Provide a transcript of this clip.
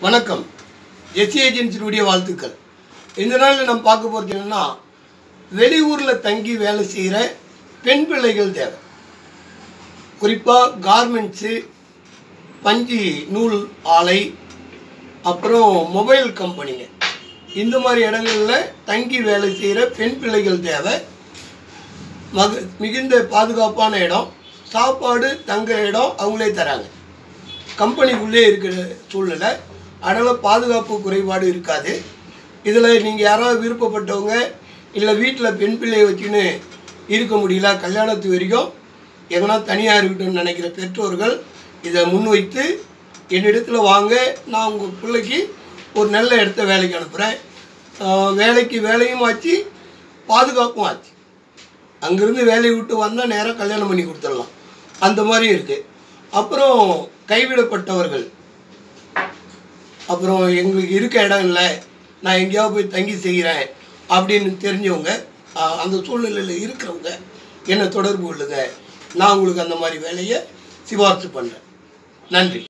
வணக்கம் எஸ்சி ஏஜென்சியினுடைய வாழ்த்துக்கள் இந்த நாளில் நம்ம பார்க்க போகிறது என்னன்னா வெளியூரில் தங்கி வேலை செய்கிற பெண் பிள்ளைகள் தேவை குறிப்பாக கார்மெண்ட்ஸு பஞ்சு நூல் ஆலை அப்புறம் மொபைல் கம்பெனிங்க இந்த மாதிரி இடங்களில் தங்கி வேலை செய்கிற பெண் பிள்ளைகள் தேவை மக மிகுந்த பாதுகாப்பான இடம் சாப்பாடு தங்குற இடம் அவங்களே தராங்க கம்பெனிக்குள்ளே இருக்கிற சூழ்நிலை அதனால் பாதுகாப்பு குறைபாடு இருக்காது இதில் நீங்கள் யாராவது விருப்பப்பட்டவங்க இல்லை வீட்டில் பெண் பிள்ளையை வச்சுன்னு இருக்க முடியல கல்யாணத்து வரைக்கும் எங்கன்னா தனியாக இருக்கட்டும்னு நினைக்கிற பெற்றோர்கள் இதை முன்வைத்து என்னிடத்தில் வாங்க நான் உங்கள் பிள்ளைக்கு ஒரு நல்ல இடத்த வேலைக்கு அனுப்புகிறேன் வேலைக்கு வேலையும் ஆச்சு பாதுகாப்பும் ஆச்சு அங்கேருந்து வேலையை விட்டு வந்தால் நேராக கல்யாணம் பண்ணி கொடுத்துடலாம் அந்த மாதிரி இருக்குது அப்புறம் கைவிடப்பட்டவர்கள் அப்புறம் எங்களுக்கு இருக்க இடம் இல்லை நான் எங்கேயாவது போய் தங்கி செய்கிறேன் அப்படின்னு தெரிஞ்சவங்க ஆஹ், அந்த சூழ்நிலையில் இருக்கிறவங்க என்னை தொடர்பு கொள்ளுங்க நான் உங்களுக்கு அந்த மாதிரி வேலையை சிபாரிசு பண்ணுறேன் நன்றி